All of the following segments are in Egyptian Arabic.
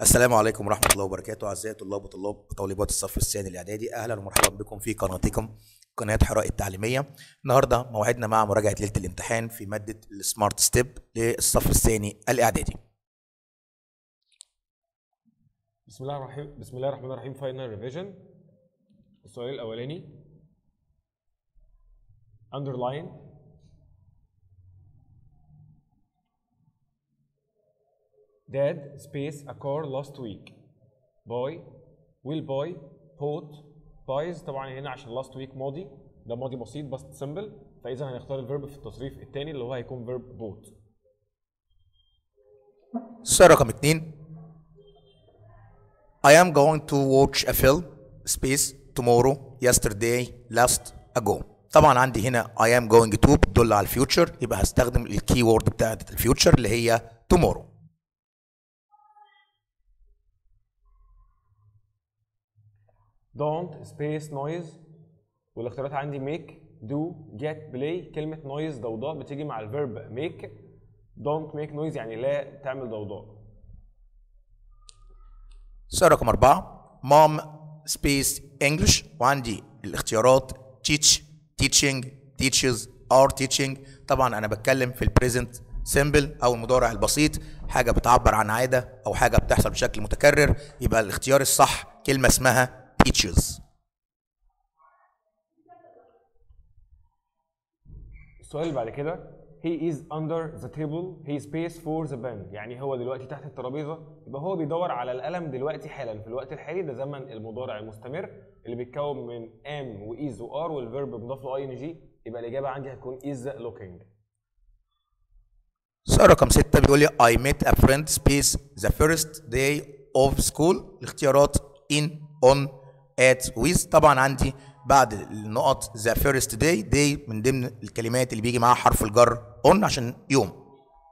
السلام عليكم ورحمة الله وبركاته أعزائي طلاب وطلاب وطالبات الصف الثاني الإعدادي أهلا ومرحبا بكم في قناتكم قناة حراء التعليمية النهاردة موعدنا مع مراجعة ليلة الامتحان في مادة السمارت ستيب للصف الثاني الإعدادي بسم الله الرحمن بسم الله الرحمن الرحيم فاينل ريفيجن السؤال الاولاني underline dad space a car last week boy will boy bought buys طبعا هنا عشان last week ماضي ده ماضي بسيط بس simple فاذا هنختار الفيرب في التصريف الثاني اللي هو هيكون verb bought السؤال رقم اتنين I am going to watch a film space tomorrow yesterday last ago طبعا عندي هنا I am going to بتدل على الفيوتشر يبقى هستخدم الكي وورد بتاعت الفيوتشر اللي هي tomorrow don't space noise والاختيارات عندي make do get play كلمة noise ضوضاء بتيجي مع الفيرب make don't make noise يعني لا تعمل ضوضاء السؤال رقم أربعة mom space English وعندي الاختيارات teach teaching teaches are teaching طبعا أنا بتكلم في البريزنت سيمبل أو المضارع البسيط حاجة بتعبر عن عادة أو حاجة بتحصل بشكل متكرر يبقى الاختيار الصح كلمة اسمها teaches السؤال اللي بعد كده he is under the table he space for the pen يعني هو دلوقتي تحت الترابيزة يبقى هو بيدور على القلم دلوقتي حالا في الوقت الحالي ده زمن المضارع المستمر اللي بيتكون من am و is و are والفيرب مضاف له ing يبقى الإجابة عندي هتكون is looking السؤال رقم ستة بيقول لي I met a friend space the first day of school الاختيارات in on at with طبعا عندي بعد النقط the first day day من ضمن الكلمات اللي بيجي معاها حرف الجر on عشان يوم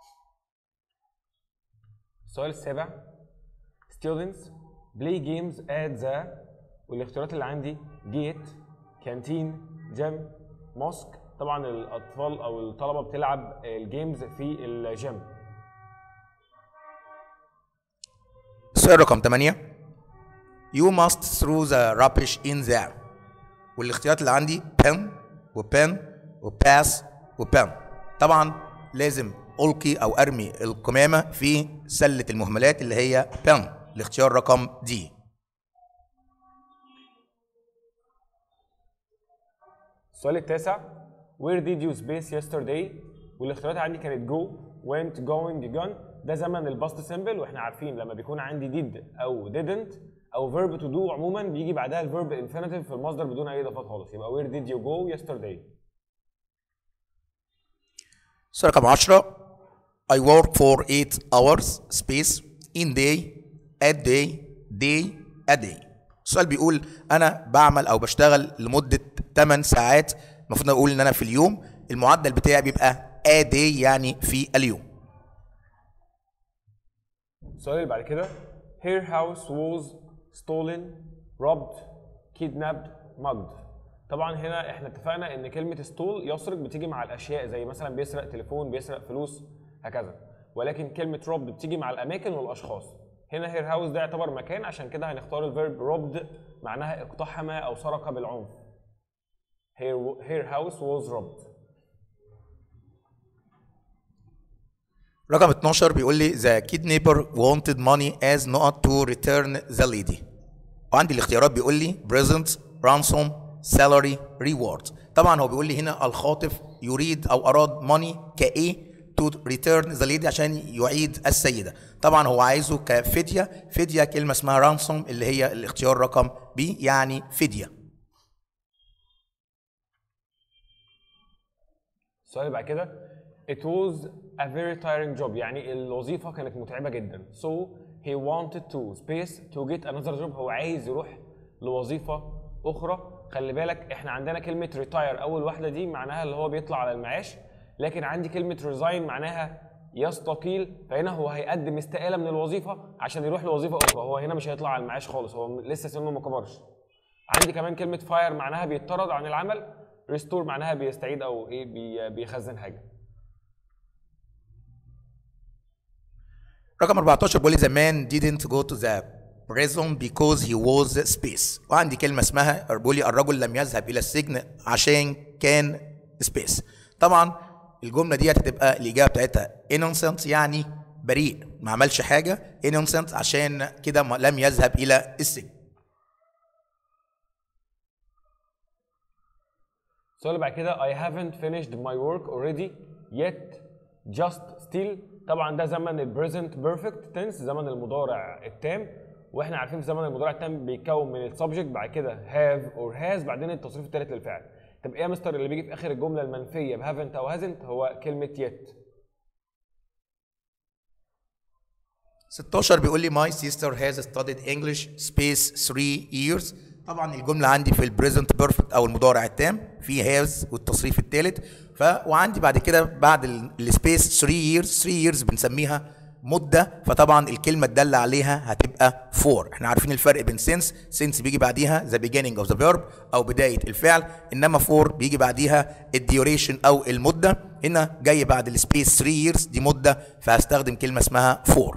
السؤال السابع students play games at the والاختيارات اللي عندي gate canteen gym mosque طبعا الاطفال او الطلبه بتلعب الجيمز في الجيم السؤال رقم 8 You must throw the rubbish in there والاختيارات اللي عندي pen وpen وpass وpen طبعا لازم ألقي أو أرمي القمامة في سلة المهملات اللي هي pen الاختيار رقم دي السؤال التاسع Where did you space yesterday والاختيارات عندي كانت go went going gone ده زمن الباست سيمبل واحنا عارفين لما بيكون عندي did او didn't او verb to do عموما بيجي بعدها الفيرب infinitive في المصدر بدون اي اضافات خالص يبقى where did you go yesterday السؤال رقم 10 I work for 8 hours space in day at day day a day السؤال بيقول انا بعمل او بشتغل لمده 8 ساعات المفروض اقول ان انا في اليوم المعدل بتاعي بيبقى a day يعني في اليوم السؤال اللي بعد كده her house was stolen robbed kidnapped mugged طبعا هنا احنا اتفقنا ان كلمه ستول يسرق بتيجي مع الاشياء زي مثلا بيسرق تليفون بيسرق فلوس هكذا ولكن كلمه روبد بتيجي مع الاماكن والاشخاص هنا هير هاوس ده يعتبر مكان عشان كده هنختار الفيرب روبد معناها اقتحم او سرق بالعنف her, her house was robbed رقم 12 بيقول لي the kidnapper wanted money as not to return the lady وعندي الاختيارات بيقول لي present ransom salary reward طبعا هو بيقول لي هنا الخاطف يريد او اراد money كايه to return the lady عشان يعيد السيدة طبعا هو عايزه كفدية فدية كلمة اسمها ransom اللي هي الاختيار رقم بي يعني فدية السؤال اللي بعد كده it was a very tiring job يعني الوظيفة كانت متعبة جدا so he wanted to space to get another job هو عايز يروح لوظيفة أخرى خلي بالك احنا عندنا كلمة retire أول واحدة دي معناها اللي هو بيطلع على المعاش لكن عندي كلمة resign معناها يستقيل فهنا هو هيقدم استقالة من الوظيفة عشان يروح لوظيفة أخرى هو هنا مش هيطلع على المعاش خالص هو لسه سنه ما كبرش عندي كمان كلمة fire معناها بيطرد عن العمل restore معناها بيستعيد أو إيه بي- بيخزن حاجة رقم 14 بيقول لي the man didn't go to the prison because he was space وعندي كلمة اسمها بيقول لي الرجل لم يذهب إلى السجن عشان كان space طبعا الجملة دي هتبقى الإجابة بتاعتها innocent يعني بريء ما عملش حاجة innocent عشان كده ما- لم يذهب إلى السجن السؤال اللي بعد كده I haven't finished my work already yet just still طبعا ده زمن ال present perfect tense زمن المضارع التام واحنا عارفين في زمن المضارع التام بيتكون من السبجكت بعد كده have or has بعدين التصريف الثالث للفعل طب ايه يا مستر اللي بيجي في اخر الجمله المنفيه ب haven't او hasn't هو كلمه yet 16 بيقول لي my sister has studied English space 3 years طبعا الجملة عندي في البريزنت بيرفكت أو المضارع التام في has والتصريف الثالث ف وعندي بعد كده بعد السبيس 3 years 3 years بنسميها مدة فطبعا الكلمة الدالة عليها هتبقى for احنا عارفين الفرق بين since since بيجي بعديها the beginning of the verb أو بداية الفعل إنما for بيجي بعديها الديوريشن أو المدة هنا جاي بعد السبيس 3 years دي مدة فهستخدم كلمة اسمها for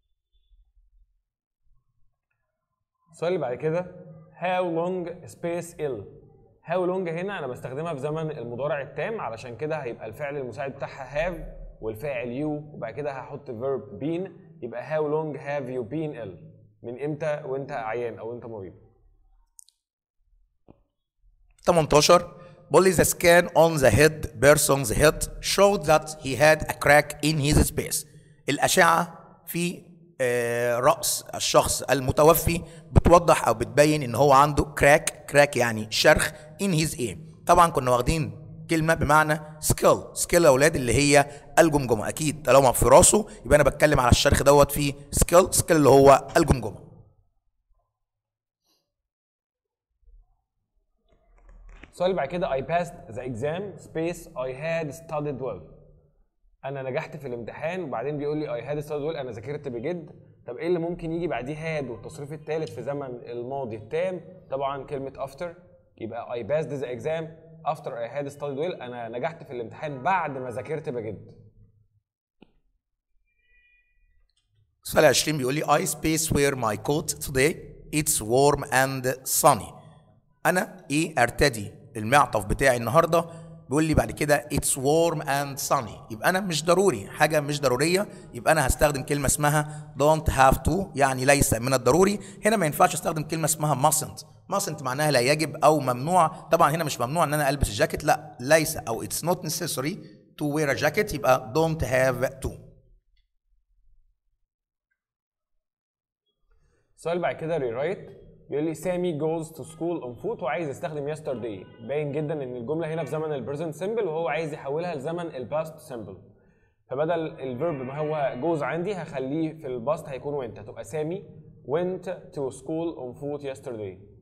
السؤال اللي بعد كده how long space ill how long هنا انا بستخدمها في زمن المضارع التام علشان كده هيبقى الفعل المساعد بتاعها have والفاعل you وبعد كده هحط verb been يبقى how long have you been ill من امتى وانت عيان او انت مريض 18 بيقول لي the scan on the head person's head showed that he had a crack in his space الأشعة في آه، رأس الشخص المتوفي بتوضح أو بتبين إن هو عنده كراك كراك يعني شرخ in his ear طبعا كنا واخدين كلمة بمعنى سكيل سكيل يا أولاد اللي هي الجمجمة أكيد طالما في راسه يبقى أنا بتكلم على الشرخ دوت في سكيل سكيل اللي هو الجمجمة السؤال اللي بعد كده I passed the exam space I had studied well انا نجحت في الامتحان وبعدين بيقول لي I had studied well انا ذاكرت بجد طب ايه اللي ممكن يجي بعديه had والتصريف الثالث في زمن الماضي التام طبعا كلمة after يبقى I passed the exam after I had studied well انا نجحت في الامتحان بعد ما ذاكرت بجد سؤال 20 بيقول لي I space wear my coat today it's warm and sunny انا ايه ارتدي المعطف بتاعي النهارده بيقول لي بعد كده it's warm and sunny يبقى انا مش ضروري حاجه مش ضروريه يبقى انا هستخدم كلمه اسمها don't have to يعني ليس من الضروري هنا ما ينفعش استخدم كلمه اسمها mustn't mustn't معناها لا يجب او ممنوع طبعا هنا مش ممنوع ان انا البس الجاكيت لا ليس او it's not necessary to wear a jacket يبقى don't have to السؤال بعد كده ريرايت بيقول لي سامي جوز تو سكول اون فوت وعايز يستخدم يسترداي باين جدا ان الجمله هنا في زمن البريزنت سيمبل وهو عايز يحولها لزمن الباست سيمبل فبدل الفيرب ما هو جوز عندي هخليه في الباست هيكون وينت هتبقى سامي went to school on foot yesterday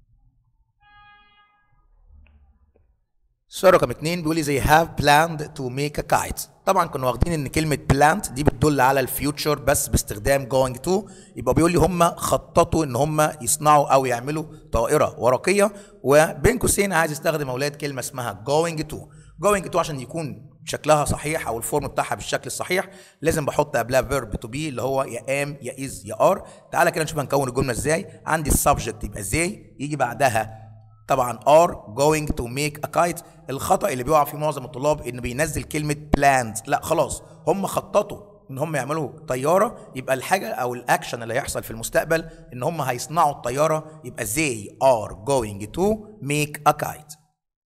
السؤال رقم اتنين بيقول لي they have planned to make a kite طبعا كنا واخدين ان كلمة planned دي بتدل على الفيوتشر بس باستخدام going to يبقى بيقول لي هم خططوا ان هم يصنعوا او يعملوا طائرة ورقية وبين قوسين عايز يستخدم اولاد كلمة اسمها going to going to عشان يكون شكلها صحيح او الفورم بتاعها بالشكل الصحيح لازم بحط قبلها فيرب تو بي اللي هو يا ام يا از يا ار تعالى كده نشوف هنكون الجمله ازاي عندي السبجكت يبقى ازاي يجي بعدها طبعا are going to make a kite الخطا اللي بيقع فيه معظم الطلاب ان بينزل كلمه planned لا خلاص هم خططوا ان هم يعملوا طياره يبقى الحاجه او الاكشن اللي هيحصل في المستقبل ان هم هيصنعوا الطياره يبقى they are going to make a kite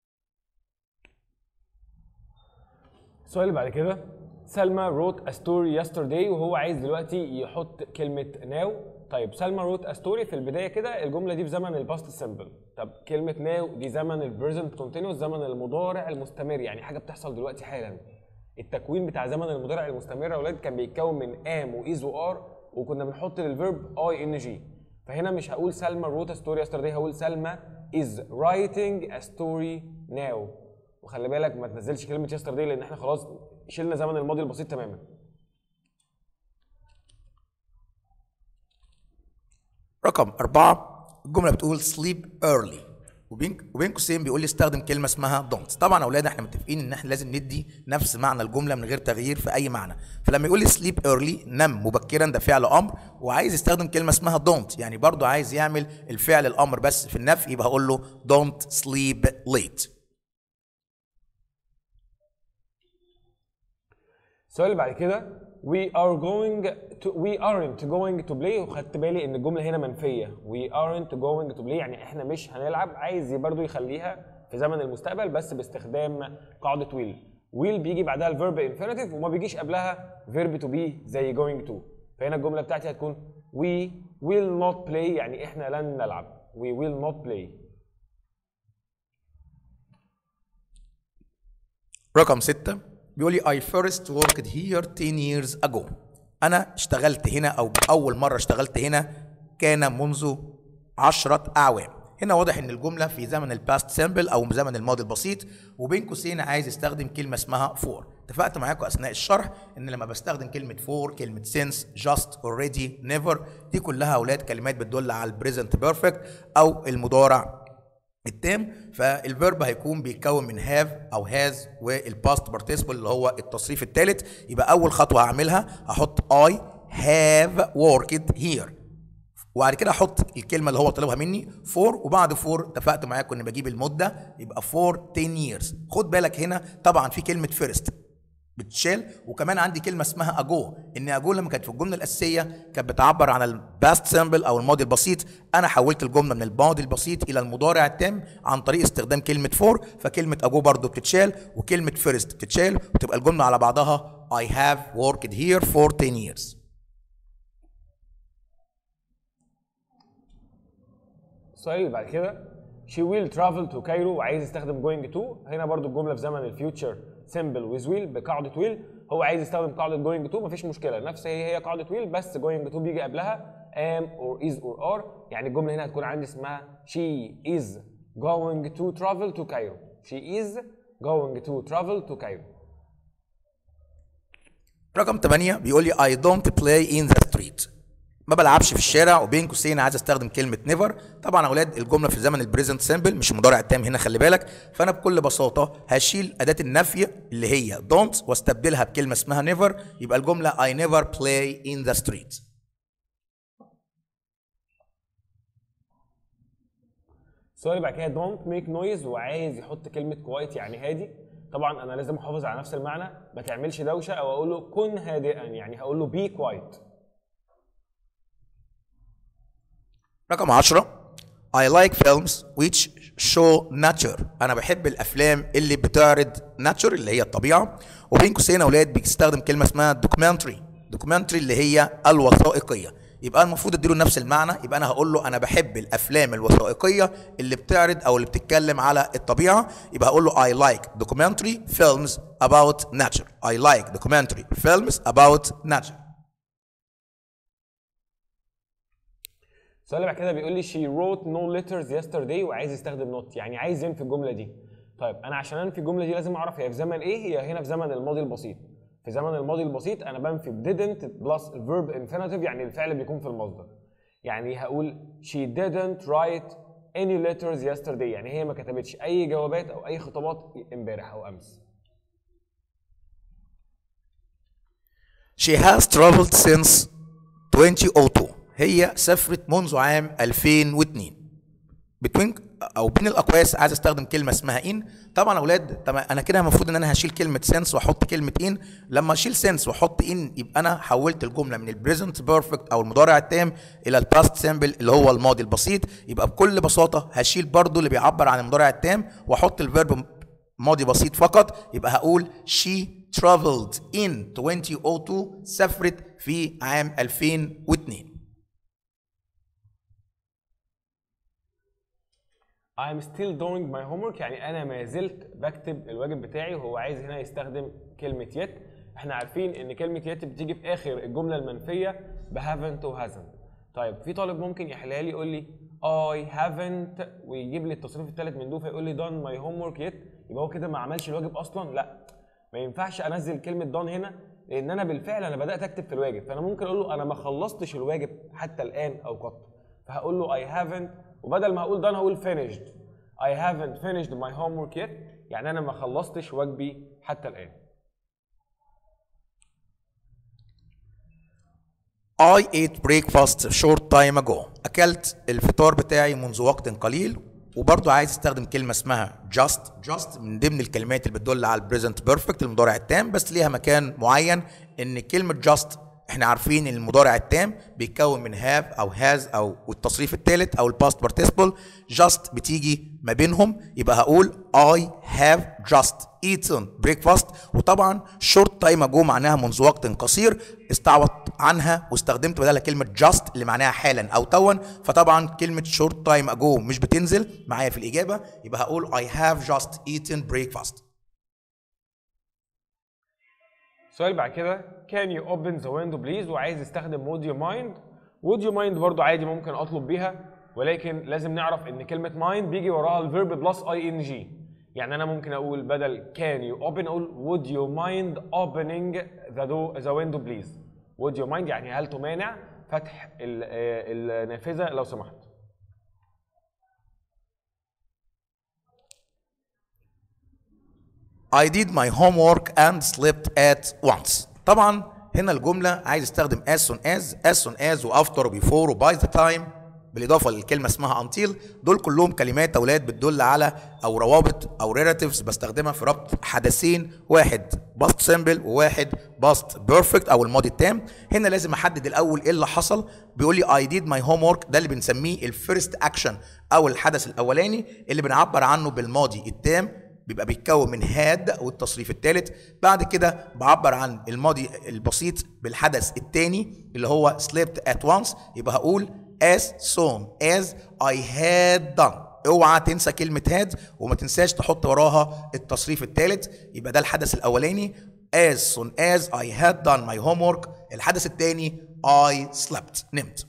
السؤال اللي بعد كده سلمى wrote a story yesterday وهو عايز دلوقتي يحط كلمة now طيب سلمى wrote a story في البداية كده الجملة دي في زمن الباست سيمبل طب كلمة now دي زمن البريزنت كونتينوس زمن المضارع المستمر يعني حاجة بتحصل دلوقتي حالا التكوين بتاع زمن المضارع المستمر يا اولاد كان بيتكون من am واز وار وكنا بنحط للفيرب اي ان جي فهنا مش هقول سلمى wrote a story yesterday هقول سلمى is writing a story now وخلي بالك ما تنزلش كلمه يسترداي لان احنا خلاص شلنا زمن الماضي البسيط تماما رقم أربعة الجملة بتقول sleep early وبين وبين قوسين بيقول لي استخدم كلمه اسمها دونت طبعا يا اولاد احنا متفقين ان احنا لازم ندي نفس معنى الجمله من غير تغيير في اي معنى فلما يقول لي سليب ايرلي نم مبكرا ده فعل امر وعايز يستخدم كلمه اسمها دونت يعني برضو عايز يعمل الفعل الامر بس في النفي يبقى هقول له دونت سليب ليت السؤال اللي بعد كده we are going to we aren't going to play وخدت بالي ان الجمله هنا منفيه we aren't going to play يعني احنا مش هنلعب عايز برضو يخليها في زمن المستقبل بس باستخدام قاعده will will بيجي بعدها الفيرب infinitive وما بيجيش قبلها verb to be زي going to فهنا الجمله بتاعتي هتكون we will not play يعني احنا لن نلعب we will not play رقم ستة بيقول لي I first worked here 10 years ago أنا اشتغلت هنا أو أول مرة اشتغلت هنا كان منذ عشرة أعوام هنا واضح ان الجمله في زمن الباست سيمبل او زمن الماضي البسيط وبين قوسين عايز يستخدم كلمه اسمها فور اتفقت معاكم اثناء الشرح ان لما بستخدم كلمه فور كلمه سينس جاست اوريدي نيفر دي كلها اولاد كلمات بتدل على البريزنت بيرفكت او المضارع التام فالفيرب هيكون بيتكون من هاف او هاز والباست بارتيسيبل اللي هو التصريف الثالث يبقى اول خطوه هعملها هحط اي هاف worked هير وبعد كده احط الكلمه اللي هو طالبها مني فور وبعد فور اتفقت معاكم ان بجيب المده يبقى فور 10 years خد بالك هنا طبعا في كلمه فيرست بتشال وكمان عندي كلمه اسمها اجو ان اجو لما كانت في الجمله الاساسيه كانت بتعبر عن الباست سيمبل او الماضي البسيط انا حولت الجمله من الماضي البسيط الى المضارع التام عن طريق استخدام كلمه فور فكلمه اجو برضو بتتشال وكلمه فيرست بتتشال وتبقى الجمله على بعضها I have worked here for 10 years السؤال اللي بعد كده she will travel to Cairo وعايز يستخدم going to هنا برضو الجمله في زمن الفيوتشر simple with will بقاعده will هو عايز يستخدم قاعده going to مفيش مشكله نفس هي هي قاعده will بس going to بيجي قبلها am or is or are يعني الجمله هنا هتكون عندي اسمها she is going to travel to Cairo she is going to travel to Cairo رقم 8 بيقول لي I don't play in the street ما بلعبش في الشارع وبين قوسين عايز استخدم كلمه نيفر طبعا يا اولاد الجمله في زمن البريزنت سيمبل مش المضارع التام هنا خلي بالك فانا بكل بساطه هشيل اداه النفي اللي هي دونت واستبدلها بكلمه اسمها نيفر يبقى الجمله I never play in the street السؤال اللي بعد كده don't make noise وعايز يحط كلمة quiet يعني هادي طبعا انا لازم احافظ على نفس المعنى ما تعملش دوشة او اقول له كن هادئا يعني هقول له be quiet رقم 10 I like films which show nature انا بحب الافلام اللي بتعرض nature اللي هي الطبيعه وبين قوسين يا اولاد بيستخدم كلمه اسمها documentary documentary اللي هي الوثائقيه يبقى المفروض اديله نفس المعنى يبقى انا هقول له انا بحب الافلام الوثائقيه اللي بتعرض او اللي بتتكلم على الطبيعه يبقى هقول له I like documentary films about nature I like documentary films about nature السؤال اللي بعد كده بيقول لي she wrote no letters yesterday وعايز يستخدم not يعني عايز ينفي الجمله دي طيب انا عشان انفي الجمله دي لازم اعرف هي في زمن ايه هي هنا في زمن الماضي البسيط في زمن الماضي البسيط انا بنفي ب didn't بلس الفيرب infinitive يعني الفعل بيكون في المصدر يعني هقول she didn't write any letters yesterday يعني هي ما كتبتش اي جوابات او اي خطابات امبارح او امس She has traveled since 2002 هي سافرت منذ عام 2002 بتوين او بين الاقواس عايز استخدم كلمه اسمها ان طبعا يا اولاد طبعا انا كده المفروض ان انا هشيل كلمه سنس واحط كلمه ان لما اشيل سنس واحط ان يبقى انا حولت الجمله من البريزنت بيرفكت او المضارع التام الى الباست سيمبل اللي هو الماضي البسيط يبقى بكل بساطه هشيل برضو اللي بيعبر عن المضارع التام واحط الفيرب ماضي بسيط فقط يبقى هقول she traveled in 2002 سافرت في عام 2002 I'm still doing my homework يعني انا ما زلت بكتب الواجب بتاعي وهو عايز هنا يستخدم كلمه yet احنا عارفين ان كلمه yet بتيجي في اخر الجمله المنفيه ب haven't و hasn't طيب في طالب ممكن يحلها لي يقول لي I haven't ويجيب لي التصريف الثالث من دول فيقول لي done my homework yet يبقى هو كده ما عملش الواجب اصلا لا ما ينفعش انزل كلمه done هنا لان انا بالفعل انا بدات اكتب في الواجب فانا ممكن اقول له انا ما خلصتش الواجب حتى الان او قط فهقول له I haven't وبدل ما هقول done هقول finished I haven't finished my homework yet يعني انا ما خلصتش واجبي حتى الان I ate breakfast short time ago. أكلت الفطار بتاعي منذ وقت قليل وبرضو عايز استخدم كلمة اسمها just just من ضمن الكلمات اللي بتدل على البريزنت بيرفكت المضارع التام بس ليها مكان معين ان كلمة just احنا عارفين ان المضارع التام بيتكون من have او has او والتصريف الثالث او الباست participle just بتيجي ما بينهم يبقى هقول I have just eaten breakfast وطبعا short time ago معناها منذ وقت قصير استعوضت عنها واستخدمت بدلها كلمة just اللي معناها حالا او توا فطبعا كلمة short time ago مش بتنزل معايا في الإجابة يبقى هقول I have just eaten breakfast السؤال بعد كده can you open the window please وعايز يستخدم would you mind would you mind برضو عادي ممكن اطلب بيها ولكن لازم نعرف ان كلمة mind بيجي وراها الفيرب بلس اي ان جي يعني انا ممكن اقول بدل can you open اقول would you mind opening the, door, the window please would you mind يعني هل تمانع فتح ال- آه، النافذة لو سمحت I did my homework and slept at once. طبعا هنا الجملة عايز استخدم as soon as, as soon as و after و before و by the time بالإضافة للكلمة اسمها until دول كلهم كلمات أولاد بتدل على أو روابط أو relatives بستخدمها في ربط حدثين واحد past simple وواحد past perfect أو الماضي التام هنا لازم أحدد الأول إيه اللي حصل بيقول لي I did my homework ده اللي بنسميه الفيرست أكشن أو الحدث الأولاني اللي بنعبر عنه بالماضي التام بيبقى بيتكون من هاد والتصريف الثالث بعد كده بعبر عن الماضي البسيط بالحدث الثاني اللي هو slept at once يبقى هقول as soon as I had done اوعى تنسى كلمة had وما تنساش تحط وراها التصريف الثالث يبقى ده الحدث الأولاني as soon as I had done my homework الحدث الثاني I slept نمت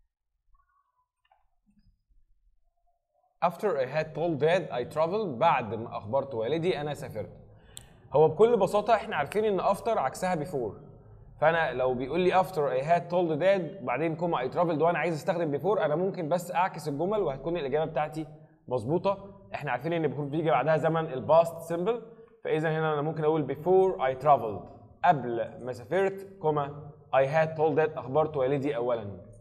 After I had told dad I traveled بعد ما أخبرت والدي أنا سافرت. هو بكل بساطة إحنا عارفين إن after عكسها before. فأنا لو بيقول لي after I had told dad بعدين كوما I traveled وأنا عايز أستخدم before أنا ممكن بس أعكس الجمل وهتكون الإجابة بتاعتي مظبوطة. إحنا عارفين إن before بيجي بعدها زمن الباست simple فإذا هنا أنا ممكن أقول before I traveled قبل ما سافرت كوما I had told dad أخبرت والدي أولاً.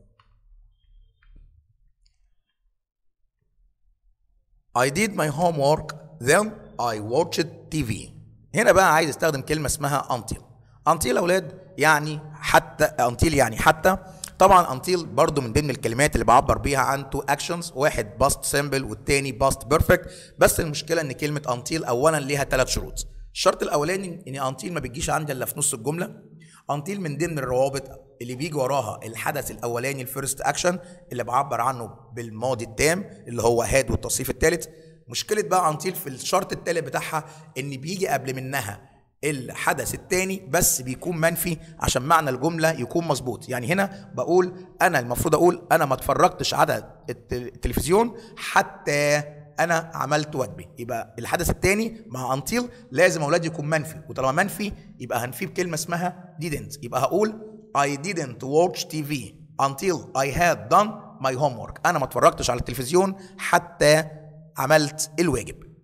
I did my homework then I watched TV هنا بقى عايز استخدم كلمة اسمها until until يا اولاد يعني حتى until يعني حتى طبعا until برضو من ضمن الكلمات اللي بعبر بيها عن two actions واحد past simple والتاني past perfect بس المشكلة ان كلمة until اولا ليها ثلاث شروط الشرط الاولاني ان until ما بتجيش عندي الا في نص الجملة until من ضمن الروابط اللي بيجي وراها الحدث الاولاني الفيرست اكشن اللي بعبر عنه بالماضي التام اللي هو هاد والتصريف الثالث مشكله بقى until في الشرط الثالث بتاعها ان بيجي قبل منها الحدث الثاني بس بيكون منفي عشان معنى الجمله يكون مظبوط يعني هنا بقول انا المفروض اقول انا ما اتفرجتش على الت- التلفزيون حتى انا عملت واجبي يبقى الحدث الثاني مع until لازم اولاد يكون منفي وطالما منفي يبقى هنفيه بكلمه اسمها didn't يبقى هقول I didn't watch TV until I had done my homework انا ما اتفرجتش على التلفزيون حتى عملت الواجب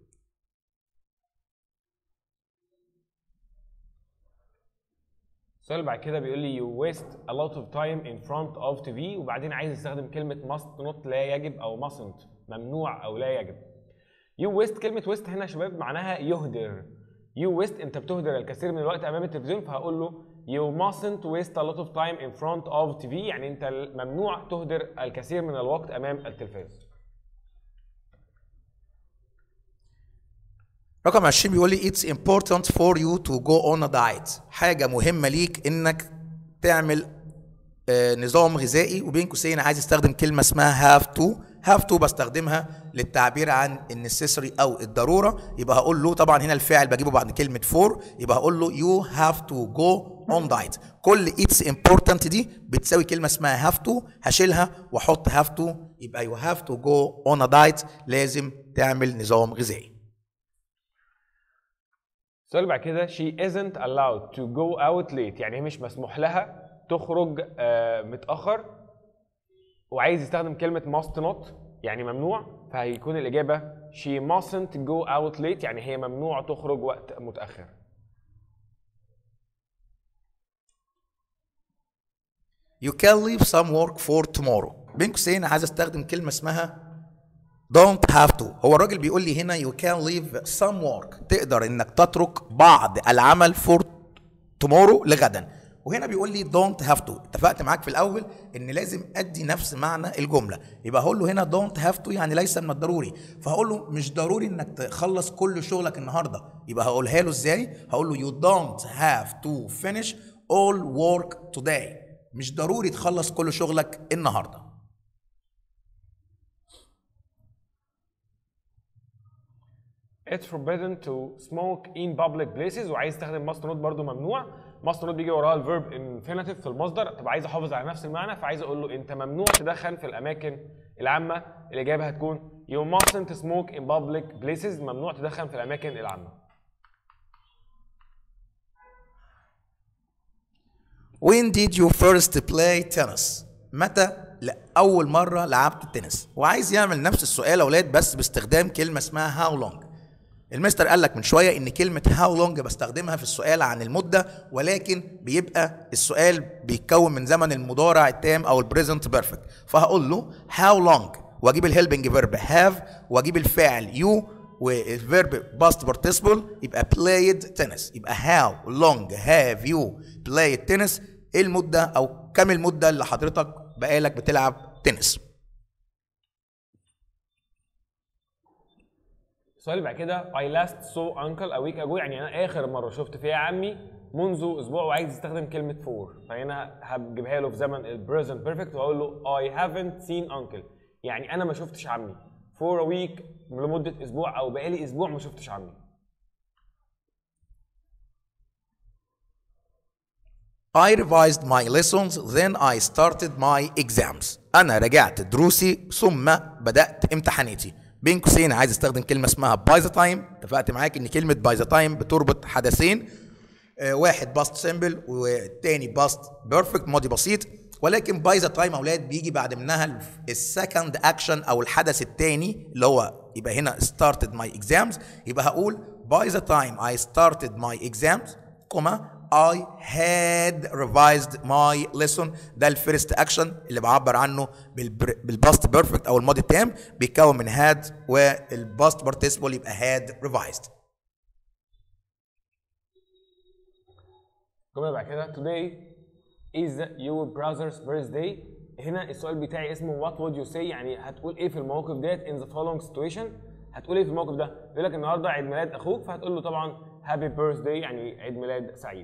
السؤال بعد كده بيقول لي you waste a lot of time in front of TV وبعدين عايز يستخدم كلمة must not لا يجب أو mustn't ممنوع أو لا يجب. you waste كلمة waste هنا يا شباب معناها يهدر. you waste أنت بتهدر الكثير من الوقت أمام التلفزيون فهقول له you mustn't waste a lot of time in front of TV يعني أنت ممنوع تهدر الكثير من الوقت أمام التلفاز. رقم 20 بيقول لي it's important for you to go on a diet حاجة مهمة ليك انك تعمل آه، نظام غذائي وبين قوسين عايز استخدم كلمة اسمها have to have to بستخدمها للتعبير عن النسيسري او الضرورة يبقى هقول له طبعا هنا الفاعل بجيبه بعد كلمة for يبقى هقول له you have to go on diet كل it's important دي بتساوي كلمة اسمها have to هشيلها واحط have to يبقى you have to go on a diet لازم تعمل نظام غذائي السؤال بعد كده she isn't allowed to go out late يعني هي مش مسموح لها تخرج آه، متأخر وعايز يستخدم كلمة must not يعني ممنوع فهيكون الإجابة she mustn't go out late يعني هي ممنوع تخرج وقت متأخر You can leave some work for tomorrow بين قوسين عايز استخدم كلمة اسمها don't have to هو الراجل بيقول لي هنا you can leave some work تقدر انك تترك بعض العمل for tomorrow لغدا وهنا بيقول لي don't have to اتفقت معاك في الاول ان لازم ادي نفس معنى الجمله يبقى هقول له هنا don't have to يعني ليس من الضروري فهقول له مش ضروري انك تخلص كل شغلك النهارده يبقى هقولها له ازاي هقول له you don't have to finish all work today مش ضروري تخلص كل شغلك النهارده It's forbidden to smoke in public places وعايز استخدم must not برضو ممنوع must not بيجي وراها الفيرب infinitive في المصدر طب عايز احافظ على نفس المعنى فعايز اقول له انت ممنوع تدخن في الاماكن العامه الاجابه هتكون you mustn't smoke in public places ممنوع تدخن في الاماكن العامه When did you first play tennis؟ متى لأول مرة لعبت التنس؟ وعايز يعمل نفس السؤال يا أولاد بس باستخدام كلمة اسمها how long. المستر قال لك من شوية إن كلمة how long بستخدمها في السؤال عن المدة ولكن بيبقى السؤال بيتكون من زمن المضارع التام أو البريزنت بيرفكت فهقول له how long وأجيب الهيلبنج فيرب have وأجيب الفاعل you والفيرب باست participle يبقى played tennis يبقى how long have you played tennis ايه المدة او كم المدة اللي حضرتك بقالك بتلعب تنس السؤال اللي بعد كده I last saw uncle a week ago يعني انا اخر مره شفت فيها عمي منذ اسبوع وعايز يستخدم كلمه for فهنا هجيبها له في زمن البريزنت بيرفكت واقول له I haven't seen uncle يعني انا ما شفتش عمي for a week لمده اسبوع او بقالي اسبوع ما شفتش عمي I revised my lessons then I started my exams انا رجعت دروسي ثم بدأت امتحاناتي بين قوسين عايز استخدم كلمة اسمها by the time اتفقت معاك ان كلمة by the time بتربط حدثين آه، واحد باست سيمبل والتاني باست بيرفكت ماضي بسيط ولكن باي ذا تايم اولاد بيجي بعد منها السكند اكشن او الحدث الثاني اللي هو يبقى هنا started my exams يبقى هقول by the time I started my exams كوما I had revised my lesson ده الفيرست اكشن اللي بعبر عنه بالبر- بالباست بيرفكت او الماضي التام بيتكون من had والباست participle يبقى had revised الجمله اللي بعد كده today is your brother's birthday هنا السؤال بتاعي اسمه what would you say يعني هتقول ايه في المواقف ديت in the following situation هتقول ايه في الموقف ده يقول لك النهارده عيد ميلاد اخوك فهتقول له طبعا happy birthday يعني عيد ميلاد سعيد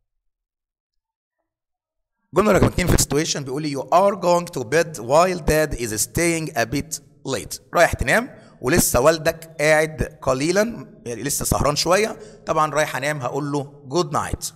جملة رقم اتنين في السيتويشن بيقول لي you are going to bed while dad is staying a bit late رايح تنام ولسه والدك قاعد قليلا يعني لسه سهران شوية طبعا رايح انام هقول له good night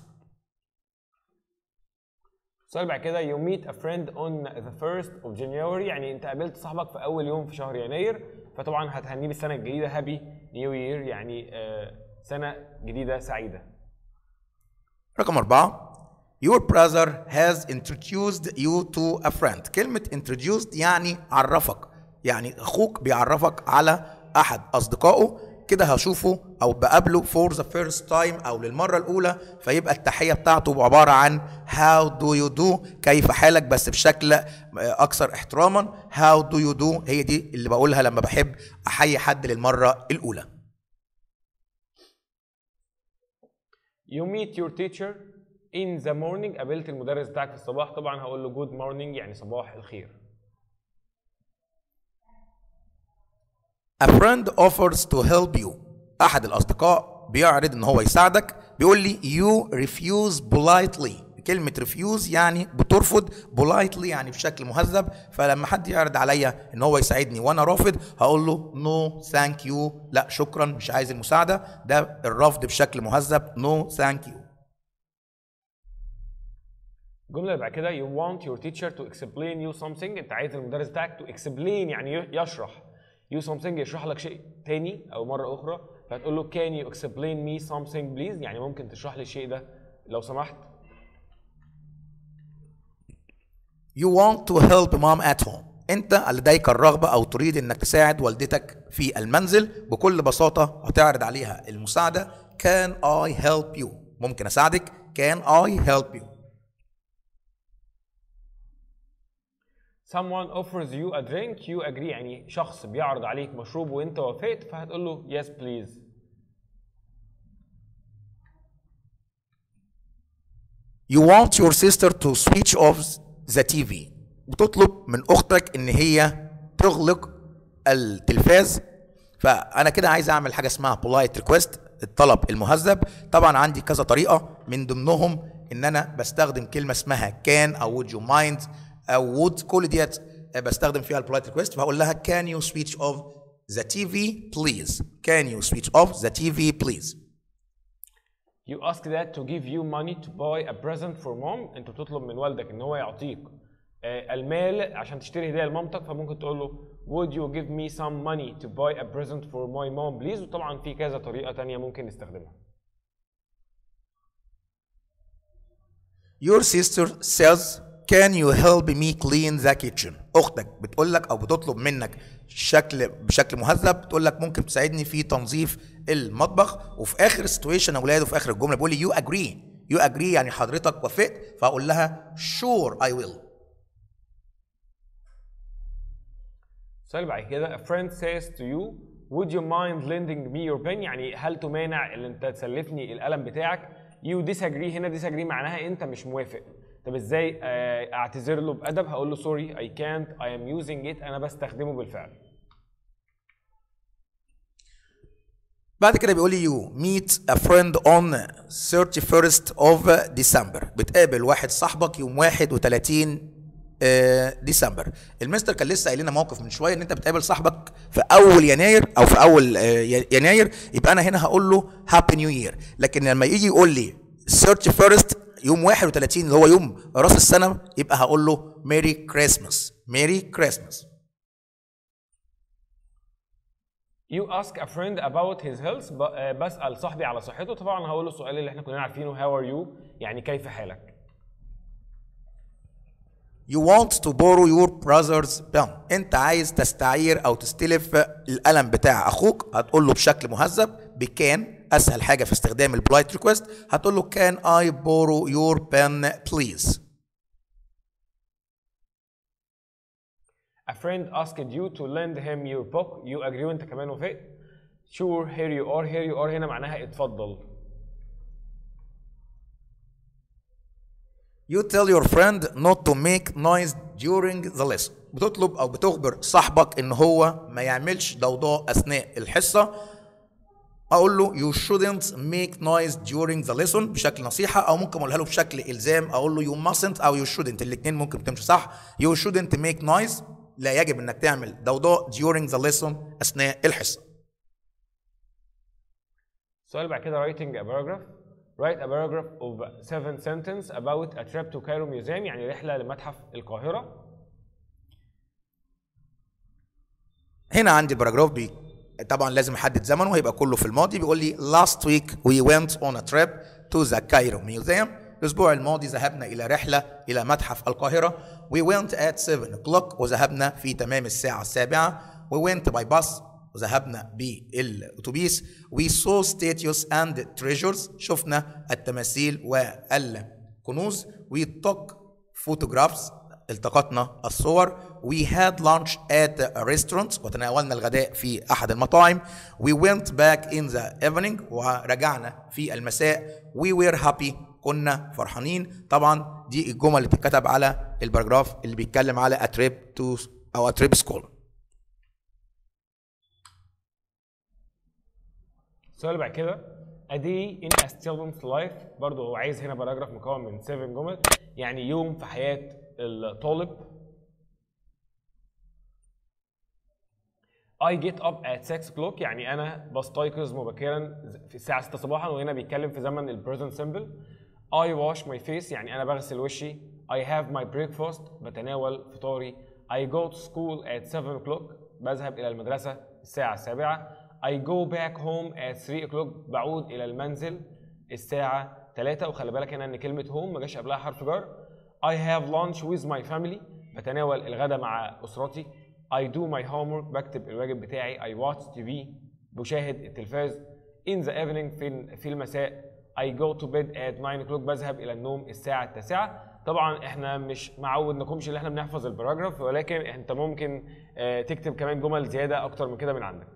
السؤال بعد كده you meet a friend on the first of January يعني انت قابلت صاحبك في اول يوم في شهر يناير فطبعا هتهنيه بالسنه الجديده هابي نيو يير يعني آه، سنه جديده سعيده رقم أربعة Your brother has introduced you to a friend كلمة introduced يعني عرفك يعني أخوك بيعرفك على أحد أصدقائه كده هشوفه أو بقابله for the first time أو للمرة الأولى فيبقى التحية بتاعته عبارة عن how do you do كيف حالك بس بشكل آه، أكثر احتراما how do you do هي دي اللي بقولها لما بحب أحيي حد للمرة الأولى You meet your teacher in the morning قابلت المدرس بتاعك في الصباح طبعا هقول له good morning يعني صباح الخير A friend offers to help you. أحد الأصدقاء بيعرض إن هو يساعدك بيقول لي you refuse politely. كلمة refuse يعني بترفض politely يعني بشكل مهذب فلما حد يعرض عليا إن هو يساعدني وأنا رافض هقول له no thank you لا شكرا مش عايز المساعدة ده الرفض بشكل مهذب no thank you. الجمله اللي بعد كده you want your teacher to explain you something انت عايز المدرس بتاعك to explain يعني ي- يشرح you something يشرح لك شيء تاني او مره اخرى فهتقول له can you explain me something please يعني ممكن تشرح لي الشيء ده لو سمحت You want to help mom at home. انت لديك الرغبه او تريد انك تساعد والدتك في المنزل بكل بساطه هتعرض عليها المساعده can I help you ممكن اساعدك can I help you someone offers you a drink you agree يعني شخص بيعرض عليك مشروب وانت وافقت فهتقول له yes please You want your sister to switch off the TV بتطلب من اختك ان هي تغلق التلفاز فانا كده عايز اعمل حاجه اسمها polite request الطلب المهذب طبعا عندي كذا طريقه من ضمنهم ان انا بستخدم كلمه اسمها can او would you mind او would كل ديت بستخدم فيها البولايت ريكويست فهقول لها can you switch off the TV please can you switch off the TV please You ask dad to give you money to buy a present for mom انت بتطلب من والدك ان هو يعطيك آه، المال عشان تشتري هديه لمامتك فممكن تقول له would you give me some money to buy a present for my mom please وطبعا في كذا طريقه تانية ممكن نستخدمها Your sister says can you help me clean the kitchen اختك بتقول لك او بتطلب منك شكل بشكل مهذب تقول لك ممكن تساعدني في تنظيف المطبخ وفي اخر السيتويشن يا اولاد وفي اخر الجمله بيقول لي you agree you agree يعني حضرتك وافقت فاقول لها sure I will السؤال اللي بعد كده a friend says to you would you mind lending me your pen يعني هل تمانع ان انت تسلفني القلم بتاعك you disagree هنا disagree معناها انت مش موافق طب ازاي آه، اعتذر له بادب هقول له sorry I can't I am using it انا بستخدمه بالفعل بعد كده بيقول لي you meet a friend on 31st of December بتقابل واحد صاحبك يوم 31 آه، ديسمبر المستر كان لسه قايل لنا موقف من شويه ان انت بتقابل صاحبك في اول يناير او في اول آه، يناير يبقى انا هنا هقول له هابي نيو يير لكن لما يجي يقول لي 31st يوم 31 اللي هو يوم راس السنه يبقى هقول له ميري كريسماس ميري كريسماس You ask a friend about his health ب- آه، بسأل صاحبي على صحته طبعا هقول له السؤال اللي احنا كلنا عارفينه how are you يعني كيف حالك You want to borrow your brother's pen. انت عايز تستعير او تستلف القلم بتاع اخوك هتقول له بشكل مهذب بكان اسهل حاجه في استخدام البلايت ريكويست هتقول له can I borrow your pen please A friend asked you to lend him your book you agree وانت كمان وافقت sure here you are here you are هنا معناها اتفضل You tell your friend not to make noise during the lesson. بتطلب او بتخبر صاحبك ان هو ما يعملش ضوضاء اثناء الحصه اقول له you shouldn't make noise during the lesson بشكل نصيحه او ممكن اقولها له بشكل الزام اقول له you mustn't او you shouldn't الاثنين ممكن تمشي صح you shouldn't make noise لا يجب انك تعمل ضوضاء during the lesson اثناء الحصه السؤال اللي بعد كده writing a paragraph write a paragraph of seven sentence about a trip to Cairo Museum يعني رحلة لمتحف القاهرة هنا عندي الباراجراف بي طبعا لازم احدد زمنه هيبقى كله في الماضي بيقول لي last week we went on a trip to the Cairo Museum الاسبوع الماضي ذهبنا الى رحله الى متحف القاهره we went at 7 o'clock وذهبنا في تمام الساعه السابعه we went by bus وذهبنا بالاتوبيس we saw statues and treasures شفنا التماثيل والكنوز we took photographs التقطنا الصور we had lunch at a restaurant وتناولنا الغداء في أحد المطاعم we went back in the evening ورجعنا في المساء we were happy كنا فرحانين طبعا دي الجمل اللي بتتكتب على الباراجراف اللي بيتكلم على a trip to أو a trip school السؤال اللي بعد كده a day in a student's life برضه هو عايز هنا باراجراف مكون من 7 جمل يعني يوم في حياة الطالب I get up at 6 o'clock يعني أنا بستيقظ مبكرا في الساعة 6 صباحا وهنا بيتكلم في زمن ال present simple I wash my face يعني أنا بغسل وشي I have my breakfast بتناول فطاري I go to school at 7 o'clock بذهب إلى المدرسة الساعة السابعة I go back home at 3 o'clock بعود إلى المنزل الساعة 3 وخلي بالك هنا إن كلمة home ما جاش قبلها حرف جر I have lunch with my family بتناول الغداء مع اسرتي I do my homework بكتب الواجب بتاعي I watch TV بشاهد التلفاز in the evening في في المساء I go to bed at 9 o'clock بذهب الى النوم الساعه التاسعه طبعا احنا مش معودناكمش ان احنا بنحفظ الباراجراف ولكن انت ممكن آه، تكتب كمان جمل زياده اكتر من كده من عندك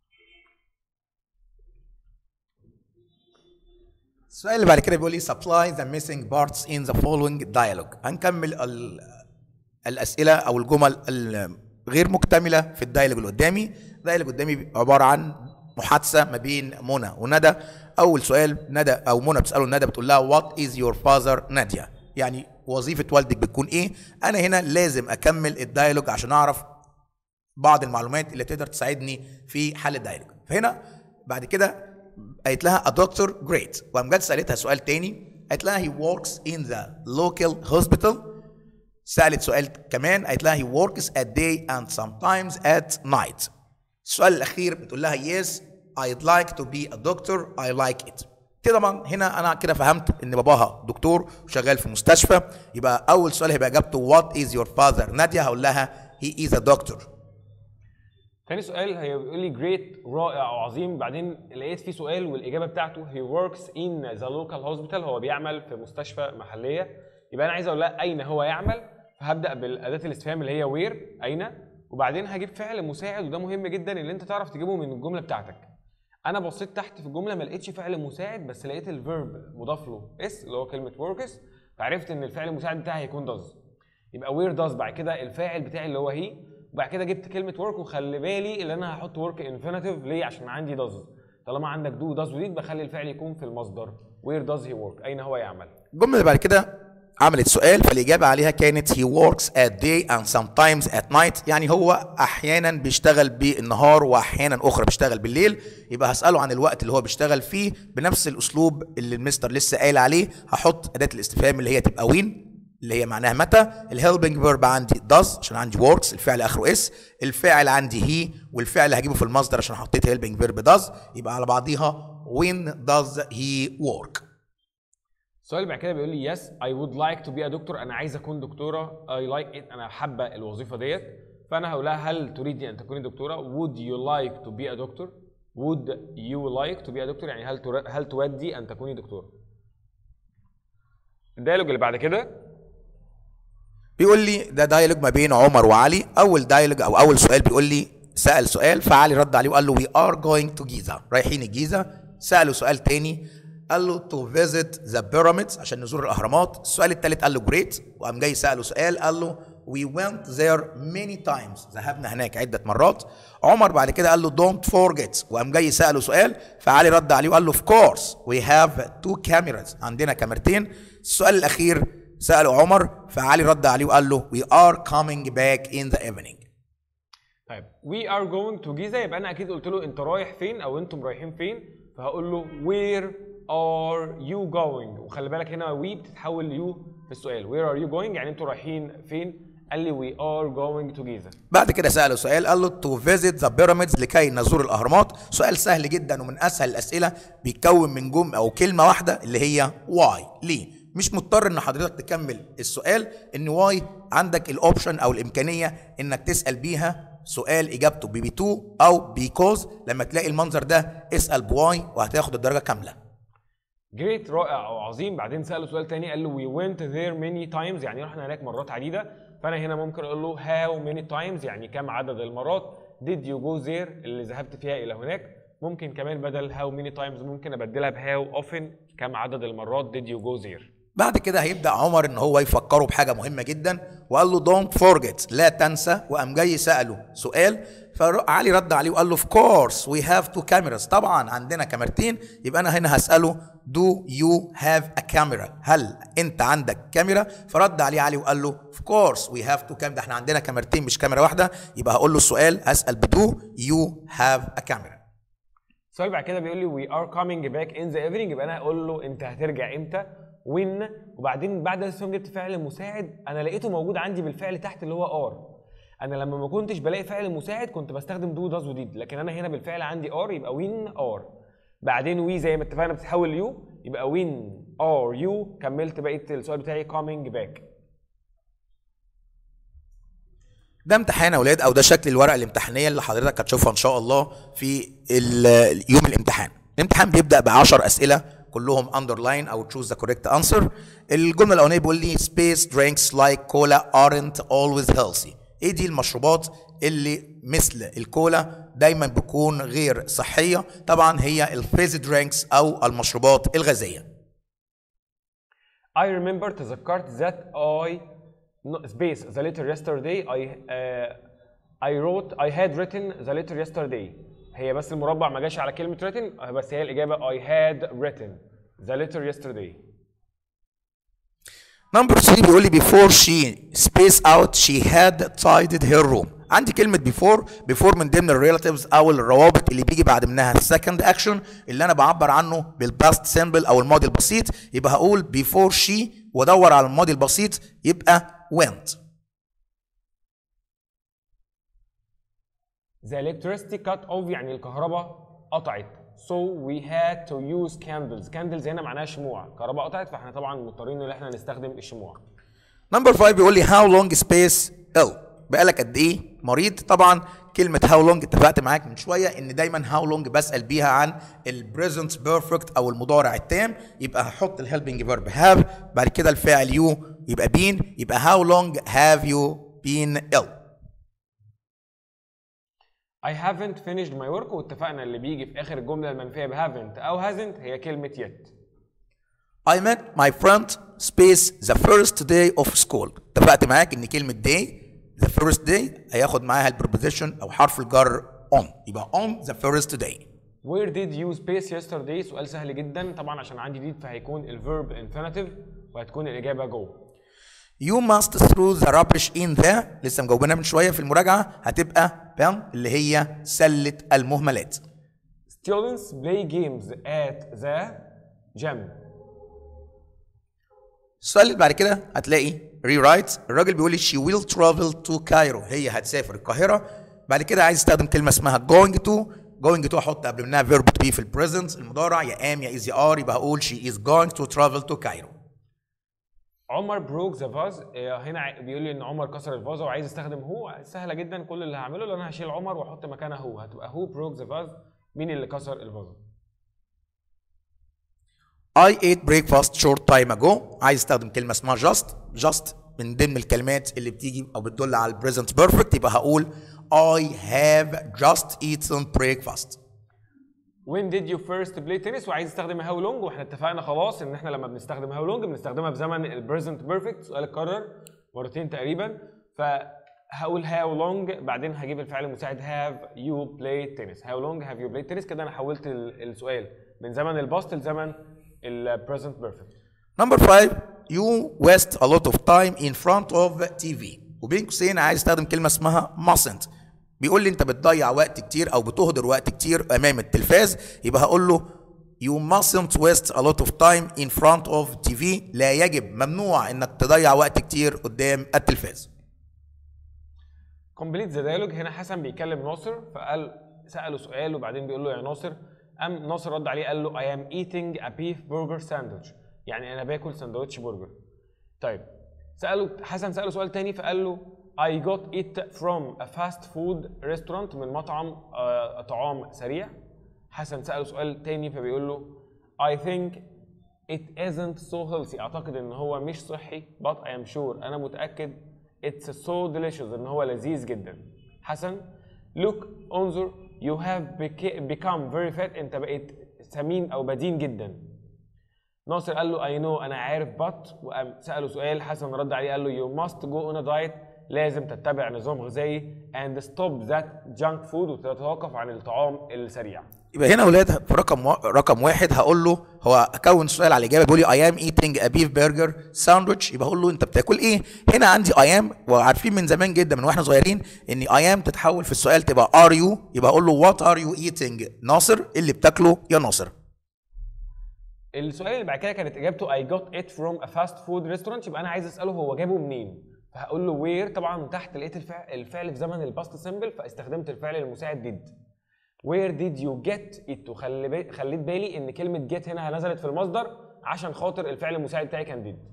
السؤال اللي بعد كده بيقول لي supply the missing parts in the following dialogue هنكمل ال- الاسئله او الجمل الغير مكتمله في الدايلوج اللي قدامي الدايلوج اللي قدامي عباره عن محادثه ما بين منى وندى اول سؤال ندى او منى بتساله ندى بتقول لها وات از يور فاذر ناديه يعني وظيفه والدك بتكون ايه انا هنا لازم اكمل الدايلوج عشان اعرف بعض المعلومات اللي تقدر تساعدني في حل الدايلوج فهنا بعد كده قالت لها a doctor great وقام جت سالتها سؤال تاني قالت لها he works in the local hospital سالت سؤال كمان قالت لها he works at day and sometimes at night السؤال الاخير بتقول لها yes I'd like to be a doctor I like it كده طبعا هنا انا كده فهمت ان باباها دكتور وشغال في مستشفى يبقى اول سؤال هيبقى اجابته what is your father ناديه هقول لها he is a doctor تاني سؤال هي بيقول لي جريت رائع او عظيم بعدين لقيت فيه سؤال والاجابه بتاعته he works in the local hospital هو بيعمل في مستشفى محليه يبقى انا عايز اقول لها اين هو يعمل فهبدا بالاداه الاستفهام اللي هي وير اين وبعدين هجيب فعل مساعد وده مهم جدا اللي انت تعرف تجيبه من الجمله بتاعتك انا بصيت تحت في الجمله ما لقيتش فعل مساعد بس لقيت الفيرب مضاف له اس اللي هو كلمه works فعرفت ان الفعل المساعد بتاعي هيكون does يبقى وير داز بعد كده الفاعل بتاعي اللي هو هي وبعد كده جبت كلمه ورك وخلي بالي اللي انا هحط ورك انفينيتيف ليه عشان عندي داز طالما عندك دو داز وديد بخلي الفعل يكون في المصدر وير داز هي ورك اين هو يعمل الجمله اللي بعد كده عملت سؤال فالاجابه عليها كانت he works at day and sometimes at night يعني هو احيانا بيشتغل بالنهار واحيانا اخرى بيشتغل بالليل يبقى هساله عن الوقت اللي هو بيشتغل فيه بنفس الاسلوب اللي المستر لسه قايل عليه هحط اداه الاستفهام اللي هي تبقى وين اللي هي معناها متى الهيلبنج فيرب عندي does عشان عندي works الفعل اخره اس الفاعل عندي هي والفعل اللي هجيبه في المصدر عشان حطيت هيلبنج فيرب does يبقى على بعضيها when does he work السؤال اللي بعد كده بيقول لي يس اي وود لايك تو بي ا دكتور انا عايز اكون دكتوره اي لايك ات انا حابه الوظيفه ديت فانا هقول لها هل تريدي ان تكوني دكتوره would you like to be a doctor would you like to be a doctor يعني هل تر... هل تودي ان تكوني دكتوره الديالوج اللي بعد كده بيقول لي ده دايلوج ما بين عمر وعلي اول دايلوج او اول سؤال بيقول لي سال سؤال فعلي رد عليه وقال له وي ار جوينج تو جيزه رايحين الجيزه ساله سؤال تاني قال له تو فيزيت ذا بيراميدز عشان نزور الاهرامات السؤال التالت قال له جريت وقام جاي ساله سؤال قال له we went there many times ذهبنا هناك عده مرات عمر بعد كده قال له don't forget وقام جاي ساله سؤال فعلي رد عليه وقال له of course we have two cameras عندنا كاميرتين السؤال الاخير ساله عمر فعلي رد عليه وقال له we are coming back in the evening طيب وي ار جوينج تو جيزه يبقى انا اكيد قلت له انت رايح فين او انتم رايحين فين فهقول له وير ار يو جوينج وخلي بالك هنا وي بتتحول ليو في السؤال وير ار يو جوينج يعني انتوا رايحين فين قال لي وي ار جوينج تو جيزه بعد كده سأله سؤال قال له تو فيزيت ذا بيراميدز لكي نزور الأهرامات سؤال سهل جدا ومن أسهل الأسئلة بيتكون من جملة أو كلمة واحدة اللي هي واي ليه مش مضطر ان حضرتك تكمل السؤال ان واي عندك الاوبشن او الامكانيه انك تسال بيها سؤال اجابته بي بي 2 او بيكوز لما تلاقي المنظر ده اسال بواي وهتاخد الدرجه كامله جريت رائع او عظيم بعدين ساله سؤال تاني قال له وي went there many times يعني رحنا هناك مرات عديده فانا هنا ممكن اقول له how many times يعني كم عدد المرات did you go there اللي ذهبت فيها الى هناك ممكن كمان بدل how many times ممكن ابدلها ب how often كم عدد المرات did you go there بعد كده هيبدا عمر ان هو يفكره بحاجه مهمه جدا وقال له دونت فورجيت لا تنسى وقام جاي ساله سؤال فعلي رد عليه وقال له اوف كورس وي هاف تو كاميراز طبعا عندنا كاميرتين يبقى انا هنا هساله دو يو هاف ا كاميرا هل انت عندك كاميرا فرد عليه علي وقال له اوف كورس وي هاف تو كاميرا ده احنا عندنا كاميرتين مش كاميرا واحده يبقى هقول له السؤال هسال بدو يو هاف ا كاميرا السؤال بعد كده بيقول لي we are coming back in the evening يبقى انا هقول له انت هترجع امتى when وبعدين بعد الاستفهام جبت فعل مساعد انا لقيته موجود عندي بالفعل تحت اللي هو ار انا لما ما كنتش بلاقي فعل مساعد كنت بستخدم دو داز وديد لكن انا هنا بالفعل عندي ار يبقى وين ار بعدين وي زي ما اتفقنا بتتحول ليو يبقى وين ار يو كملت بقيه السؤال بتاعي coming back ده امتحان يا اولاد او ده شكل الورقه الامتحانيه اللي حضرتك هتشوفها ان شاء الله في ال- يوم الامتحان الامتحان بيبدا ب 10 اسئله كلهم underline او choose the correct answer الجمله الاولانيه بيقول لي space drinks like cola aren't always healthy ايه دي المشروبات اللي مثل الكولا دايما بتكون غير صحيه طبعا هي الفيز درينكس او المشروبات الغازيه I remember تذكرت that I no, space the letter yesterday I uh, I wrote I had written the letter yesterday هي بس المربع ما جاش على كلمة written بس هي الإجابة I had written the letter yesterday نمبر 3 بيقول لي before she space out she had tidied her room عندي كلمة before before من ضمن الريلاتيفز أو الروابط اللي بيجي بعد منها second action اللي أنا بعبر عنه بالباست سيمبل أو الماضي البسيط يبقى هقول before she وأدور على الماضي البسيط يبقى went The electricity cut off يعني الكهرباء قطعت so we had to use candles candles هنا معناها شموع الكهرباء قطعت فاحنا طبعا مضطرين ان احنا نستخدم الشموع نمبر 5 بيقول لي how long space ill بقالك قد ايه مريض طبعا كلمة how long اتفقت معاك من شوية ان دايما how long بسأل بيها عن ال present perfect او المضارع التام يبقى هحط ال helping verb have بعد كده الفاعل you يبقى been يبقى how long have you been ill I haven't finished my work واتفقنا اللي بيجي في اخر الجمله المنفيه ب haven't او hasn't هي كلمه yet I met my friend space the first day of school اتفقت معاك ان كلمة day the first day هياخد معاها البربوزيشن او حرف الجر on يبقى on the first day Where did you space yesterday سؤال سهل جدا طبعا عشان عندي did فهيكون الفيرب infinitive وهتكون الاجابه go You must throw the rubbish in the لسه مجاوبينها من شويه في المراجعه هتبقى بام اللي هي سله المهملات. Students play games at the gym. السؤال اللي بعد كده هتلاقي rewrite الراجل بيقول لي she will travel to Cairo هي هتسافر القاهره بعد كده عايز استخدم كلمه اسمها going to going to احط قبل منها verb to be في البريزنت المضارع يا am يا is يا are يبقى هقول she is going to travel to Cairo. عمر بروك ذا فاز هنا ع- بيقول لي ان عمر كسر الفازه وعايز يستخدم هو سهله جدا كل اللي هعمله ان انا هشيل عمر واحط مكانها هو هتبقى هو بروك ذا فاز مين اللي كسر الفازه I ate breakfast short time ago عايز استخدم كلمة اسمها just just من ضمن الكلمات اللي بتيجي او بتدل على ال present perfect يبقى هقول I have just eaten breakfast When did you first play tennis وعايز استخدم هاو لونج واحنا اتفقنا خلاص ان احنا لما بنستخدم هاو لونج بنستخدمها بزمن البريزنت بيرفكت سؤال اتكرر مرتين تقريبا فهقول هاو لونج بعدين هجيب الفعل المساعد have you played tennis how long have you played tennis كده انا حولت ال- السؤال من زمن الباست لزمن البريزنت بيرفكت number five you waste a lot of time in front of TV وبين قوسين عايز استخدم كلمة اسمها mustn't بيقول لي انت بتضيع وقت كتير او بتهدر وقت كتير امام التلفاز يبقى هقول له You mustn't waste a lot of time in front of TV لا يجب ممنوع انك تضيع وقت كتير قدام التلفاز كومبليت ذا ديالوج هنا حسن بيكلم ناصر فقال سأله سؤال وبعدين بيقول له يا ناصر قام ناصر رد عليه قال له I am eating a beef burger sandwich يعني أنا باكل سندوتش برجر طيب سأله حسن سأله سؤال تاني فقال له I got it from a fast food restaurant من مطعم آه طعام سريع حسن سأله سؤال تاني فبيقول له I think it isn't so healthy أعتقد إن هو مش صحي but I am sure أنا متأكد it's so delicious إن هو لذيذ جدا حسن look انظر you have beca- become very fat أنت بقيت سمين أو بدين جدا ناصر قال له I know أنا عارف but وقام سأله سؤال حسن رد عليه قال له you must go on a diet لازم تتبع نظام غذائي and stop that junk food وتتوقف عن الطعام السريع يبقى هنا اولاد في رقم وا... رقم واحد هقول له هو اكون سؤال على الاجابه بيقول لي I am eating a beef burger sandwich يبقى هقول له انت بتاكل ايه؟ هنا عندي I am وعارفين من زمان جدا من واحنا صغيرين ان I am تتحول في السؤال تبقى are you يبقى اقول له what are you eating ناصر إيه اللي بتاكله يا ناصر السؤال اللي بعد كده كانت اجابته I got it from a fast food restaurant يبقى انا عايز اساله هو جابه منين فهقول له where طبعا تحت لقيت الفعل الفعل في زمن الباست سيمبل فاستخدمت الفعل المساعد did where did you get it وخلي بالي خليت بالي ان كلمه get هنا نزلت في المصدر عشان خاطر الفعل المساعد بتاعي كان did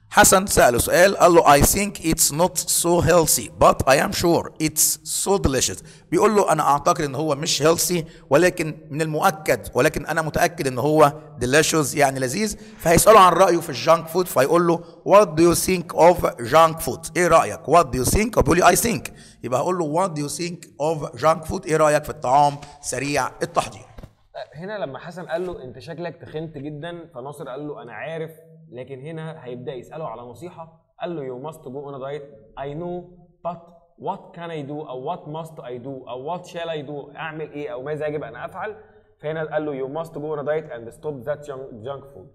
حسن سأله سؤال قال له I think it's not so healthy but I am sure it's so delicious بيقول له أنا أعتقد إن هو مش healthy ولكن من المؤكد ولكن أنا متأكد إن هو delicious يعني لذيذ فهيسأله عن رأيه في الجانك فود فيقول له what do you think of junk food إيه رأيك what do you think بيقول لي I think يبقى هقول له what do you think of junk food إيه رأيك في الطعام سريع التحضير هنا لما حسن قال له انت شكلك تخنت جدا فناصر قال له انا عارف لكن هنا هيبدا يساله على نصيحه قال له you must go on a diet I know but what can I do او what must I do او what shall I do اعمل ايه او ماذا يجب ان افعل فهنا قال له you must go on a diet and stop that junk, junk food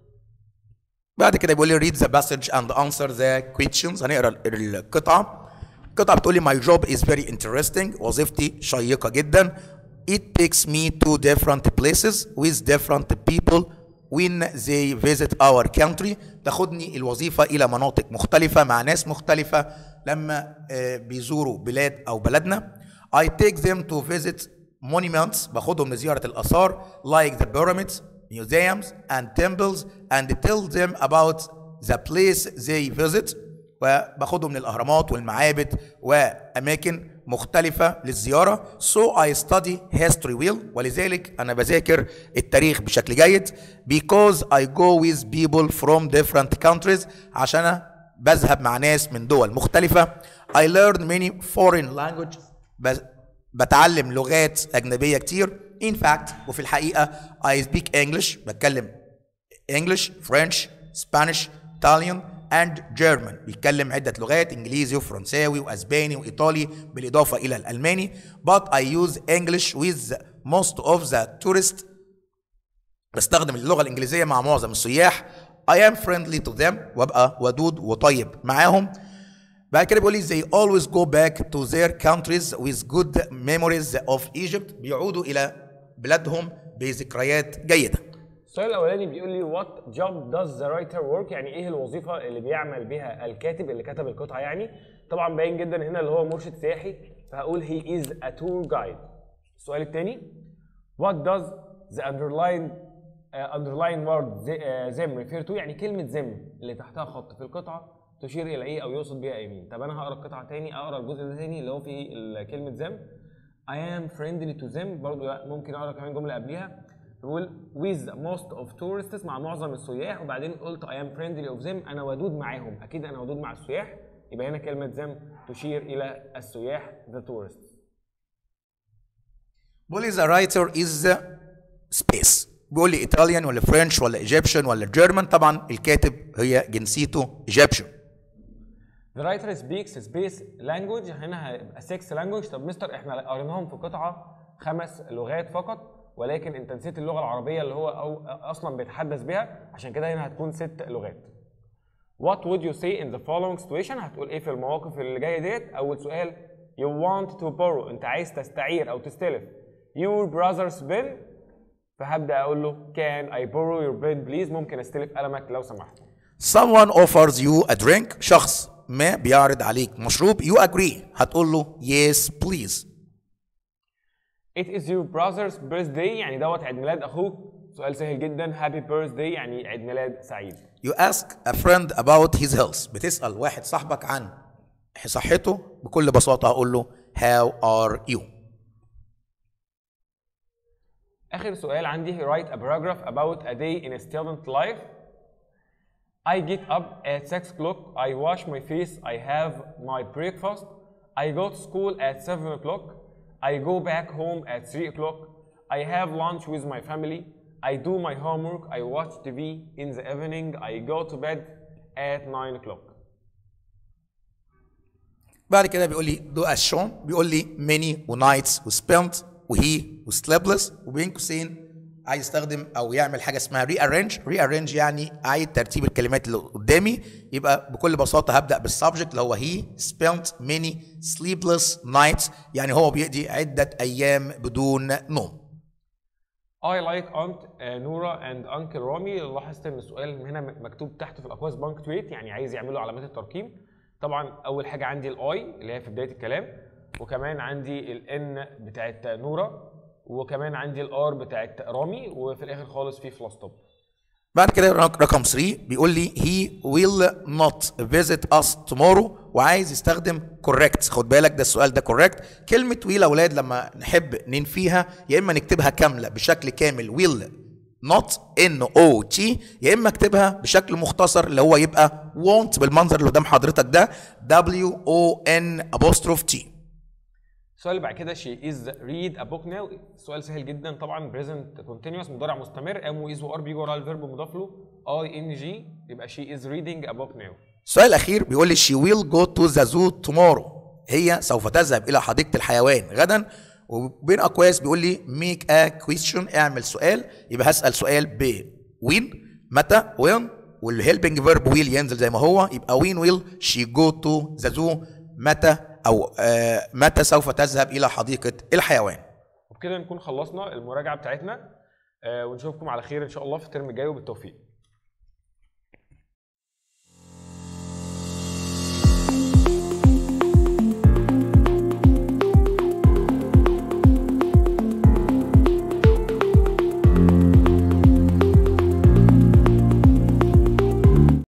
بعد كده بيقول لي read the passage and answer the questions هنقرا القطعه القطعه بتقول لي my job is very interesting وظيفتي شيقه جدا it takes me to different places with different people when they visit our country تاخدني الوظيفة إلى مناطق مختلفة مع ناس مختلفة لما آه، بيزوروا بلاد أو بلدنا I take them to visit monuments باخدهم لزيارة الآثار like the pyramids museums and temples and tell them about the place they visit وباخدهم للأهرامات والمعابد وأماكن مختلفة للزيارة so I study history well ولذلك أنا بذاكر التاريخ بشكل جيد because I go with people from different countries عشان أنا بذهب مع ناس من دول مختلفة I learn many foreign languages بز- بتعلم لغات أجنبية كتير in fact وفي الحقيقة I speak English بتكلم English, French, Spanish, Italian and German بيتكلم عدة لغات إنجليزي وفرنساوي وأسباني وإيطالي بالإضافة إلى الألماني but I use English with most of the tourists بستخدم اللغة الإنجليزية مع معظم السياح I am friendly to them وابقى ودود وطيب معاهم بعد كده بيقول لي they always go back to their countries with good memories of Egypt بيعودوا إلى بلادهم بذكريات جيدة السؤال الاولاني بيقول لي what job does the writer work يعني ايه الوظيفه اللي بيعمل بها الكاتب اللي كتب القطعه يعني طبعا باين جدا هنا اللي هو مرشد سياحي فهقول he is a tour guide السؤال الثاني what does the underline uh, underline word th- uh, them refer to يعني كلمه them اللي تحتها خط في القطعه تشير الى ايه او يقصد بيها ايه مين طب انا هقرا القطعه تاني اقرا الجزء ده تاني اللي هو فيه ال- كلمه them I am friendly to them برضو ممكن اقرا كمان جمله قبليها بيقول with most of tourists مع معظم السياح وبعدين قلت I am friendly of them انا ودود معاهم اكيد انا ودود مع السياح يبقى هنا كلمه them تشير الى السياح the tourists بيقول لي the writer is space بيقول لي ايطاليان ولا فرنش ولا ايجيبشن ولا جيرمان طبعا الكاتب هي جنسيته ايجيبشن The writer speaks space language هنا هيبقى 6 language طب مستر احنا قريناهم في قطعه خمس لغات فقط ولكن انت نسيت اللغه العربيه اللي هو أو اصلا بيتحدث بيها عشان كده هنا هتكون ست لغات. What would you say in the following situation هتقول ايه في المواقف اللي جايه ديت؟ اول سؤال you want to borrow انت عايز تستعير او تستلف your brother's pen فهبدا اقول له can I borrow your pen please ممكن استلف قلمك لو سمحت. someone offers you a drink شخص ما بيعرض عليك مشروب you agree هتقول له yes please It is your brother's birthday يعني دوت عيد ميلاد اخوك سؤال سهل جدا happy birthday يعني عيد ميلاد سعيد you ask a friend about his health بتسأل واحد صاحبك عن صحته بكل بساطة هقول له how are you اخر سؤال عندي write a paragraph about a day in a student life I get up at 6 o'clock I wash my face I have my breakfast I go to school at 7 o'clock I go back home at 3 o'clock I have lunch with my family I do my homework I watch TV in the evening I go to bed at 9 o'clock بعد كده بيقول لي do as shown بيقول لي many ونايتس وspent وهي وسليبلس وبين قوسين عايز يستخدم او يعمل حاجه اسمها rearrange rearrange يعني اعيد ترتيب الكلمات اللي قدامي يبقى بكل بساطه هبدا بالسبجكت اللي هو he spent many sleepless nights يعني هو بيقضي عده ايام بدون نوم I like Aunt uh, Nora and Uncle Rami لاحظت ان السؤال هنا مكتوب تحت في الاقواس بانكتويت يعني عايز يعملوا علامات الترقيم طبعا اول حاجه عندي الاي اللي هي في بدايه الكلام وكمان عندي الان بتاعت نورا وكمان عندي الار بتاعت رامي وفي الاخر خالص في فلاس توب بعد كده رق- رقم 3 بيقول لي he will not visit us tomorrow وعايز يستخدم correct خد بالك ده السؤال ده correct كلمة will يا اولاد لما نحب ننفيها يا اما نكتبها كاملة بشكل كامل will not n o t يا اما اكتبها بشكل مختصر اللي هو يبقى won't بالمنظر اللي قدام حضرتك ده w o n apostrophe t السؤال اللي بعد كده she is read a book now سؤال سهل جدا طبعا present continuous مضارع مستمر ام و is و ار بيجي ورا الفيرب مضاف له اي ان جي يبقى she is reading a book now السؤال الأخير بيقول لي she will go to the zoo tomorrow هي سوف تذهب إلى حديقة الحيوان غدا وبين أقواس بيقول لي make a question اعمل سؤال يبقى هسأل سؤال ب when متى when والهيلبنج فيرب will ينزل زي ما هو يبقى when will she go to the zoo متى أو آه متى سوف تذهب إلى حديقة الحيوان وبكده نكون خلصنا المراجعه بتاعتنا آه ونشوفكم على خير ان شاء الله في الترم الجاي وبالتوفيق